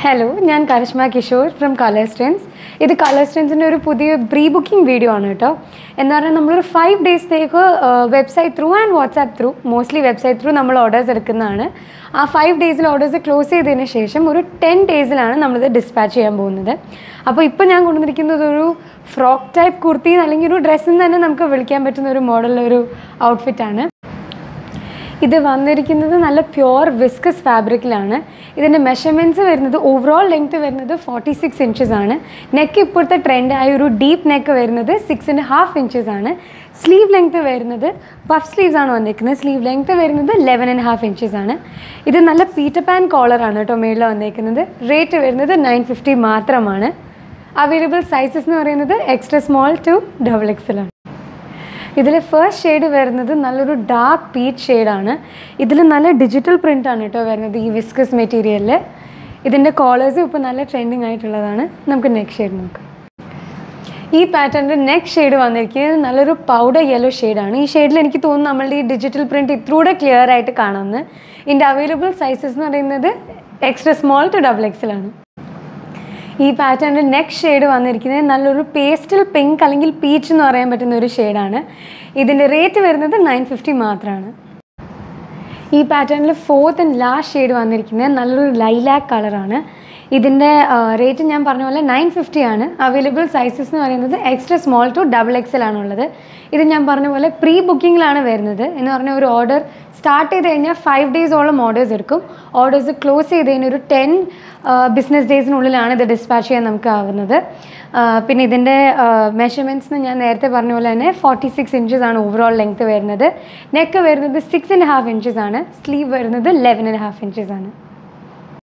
hello ഞാൻ Karishma Kishore from colour strands ഇത് colour സ്ട്രെൻസിൻ്റെ ഒരു പുതിയ പ്രീ ബുക്കിംഗ് വീഡിയോ ആണ് കേട്ടോ എന്ന് പറഞ്ഞാൽ നമ്മളൊരു ഫൈവ് ഡേയ്സത്തേക്ക് website through and WhatsApp through mostly website through നമ്മൾ ഓർഡേഴ്സ് എടുക്കുന്നതാണ് ആ ഫൈവ് ഡേയ്സിൽ ഓർഡേഴ്സ് ക്ലോസ് ചെയ്തതിന് ശേഷം ഒരു ടെൻ ഡേയ്സിലാണ് നമ്മളിത് ഡിസ്പാച്ച് ചെയ്യാൻ പോകുന്നത് അപ്പോൾ ഇപ്പോൾ ഞാൻ കൊണ്ടുവന്നിരിക്കുന്നത് ഒരു ഫ്രോക്ക് ടൈപ്പ് കുർത്തി അല്ലെങ്കിൽ ഒരു ഡ്രസ്സിൽ തന്നെ നമുക്ക് വിളിക്കാൻ പറ്റുന്ന ഒരു മോഡലൊരു ഔട്ട്ഫിറ്റാണ് ഇത് വന്നിരിക്കുന്നത് നല്ല പ്യുവർ വിസ്കസ് ഫാബ്രിക്കിലാണ് ഇതിൻ്റെ മെഷർമെൻറ്റ്സ് വരുന്നത് ഓവറോൾ ലെങ്ത് വരുന്നത് ഫോർട്ടി സിക്സ് ഇഞ്ചസ് ആണ് നെക്ക് ഇപ്പോഴത്തെ ട്രെൻഡായ ഒരു ഡീപ്പ് നെക്ക് വരുന്നത് സിക്സ് ആൻഡ് ഹാഫ് ഇഞ്ചസ് ആണ് സ്ലീവ് ലെങ്ത് വരുന്നത് പഫ് സ്ലീവ്സ് ആണ് വന്നിരിക്കുന്നത് സ്ലീവ് ലെങ്ത് വരുന്നത് ലെവൻ ആൻഡ് ഹാഫ് ഇഞ്ചസ് ആണ് ഇത് നല്ല പീറ്റർ പാൻ കോളറാണ് കേട്ടോ മേളിൽ വന്നിരിക്കുന്നത് റേറ്റ് വരുന്നത് നയൻ ഫിഫ്റ്റി മാത്രമാണ് അവൈലബിൾ സൈസസ് എന്ന് പറയുന്നത് extra small to double XL ആണ് ഇതിൽ ഫസ്റ്റ് ഷെയ്ഡ് വരുന്നത് നല്ലൊരു ഡാർക്ക് പീച്ച് ഷെയ്ഡാണ് ഇതിൽ നല്ല ഡിജിറ്റൽ പ്രിൻ്റ് ആണ് കേട്ടോ വരുന്നത് ഈ വിസ്കസ് മെറ്റീരിയലിൽ ഇതിൻ്റെ കോളേഴ്സും ഇപ്പോൾ നല്ല ട്രെൻഡിങ് ആയിട്ടുള്ളതാണ് നമുക്ക് നെക്സ്റ്റ് ഷെയ്ഡ് നോക്കാം ഈ പാറ്റേണിൻ്റെ നെക്സ്റ്റ് ഷെയ്ഡ് വന്നിരിക്കുന്നത് നല്ലൊരു പൗഡർ യെല്ലോ ഷെയ്ഡാണ് ഈ ഷെയ്ഡിൽ എനിക്ക് തോന്നുന്നു നമ്മളുടെ ഈ ഡിജിറ്റൽ പ്രിൻറ്റ് ഇത്രൂടെ ക്ലിയർ ആയിട്ട് കാണാമെന്ന് ഇതിൻ്റെ അവൈലബിൾ സൈസസ് എന്ന് പറയുന്നത് എക്സ്ട്രാ സ്മോൾ ടു ഡബിൾ എക്സലാണ് ഈ പാറ്റേണിൻ്റെ നെക്സ്റ്റ് ഷെയ്ഡ് വന്നിരിക്കുന്നത് നല്ലൊരു പേസ്റ്റൽ പിങ്ക് അല്ലെങ്കിൽ പീച്ച് എന്ന് പറയാൻ പറ്റുന്ന ഒരു ഷെയ്ഡാണ് ഇതിൻ്റെ റേറ്റ് വരുന്നത് നയൻ ഫിഫ്റ്റി മാത്രമാണ് ഈ പാറ്റേണിൽ ഫോർത്ത് ആൻഡ് ലാസ്റ്റ് ഷെയ്ഡ് വന്നിരിക്കുന്നത് നല്ലൊരു ലൈലാക്ക് കളറാണ് ഇതിൻ്റെ റേറ്റ് ഞാൻ പറഞ്ഞ പോലെ നയൻ ഫിഫ്റ്റി ആണ് അവൈലബിൾ സൈസസ് എന്ന് പറയുന്നത് extra small to double XL ആണുള്ളത് ഇത് ഞാൻ പറഞ്ഞ പോലെ പ്രീ ബുക്കിങ്ങിലാണ് വരുന്നത് എന്ന് പറഞ്ഞാൽ ഒരു ഓർഡർ സ്റ്റാർട്ട് ചെയ്ത് കഴിഞ്ഞാൽ ഫൈവ് ഡേയ്സോളം ഓർഡേഴ്സ് എടുക്കും ഓർഡേഴ്സ് ക്ലോസ് ചെയ്ത് കഴിഞ്ഞാൽ ഒരു ടെൻ ബിസിനസ് ഡേയ്സിനുള്ളിലാണ് ഇത് ഡിസ്പാച്ച് ചെയ്യാൻ നമുക്ക് ആവുന്നത് പിന്നെ ഇതിൻ്റെ മെഷർമെൻറ്റ്സ് ഞാൻ നേരത്തെ പറഞ്ഞ പോലെ തന്നെ ഫോർട്ടി സിക്സ് ഇഞ്ചസ് ആണ് ഓവറോൾ ലെങ്ത് വരുന്നത് നെക്ക് വരുന്നത് സിക്സ് ആൻഡ് ഹാഫ് ഇഞ്ചസ് ആണ് സ്ലീവ് വരുന്നത് ലെവൻ ആൻഡ് ഹാഫ് ഇഞ്ചസ് ആണ്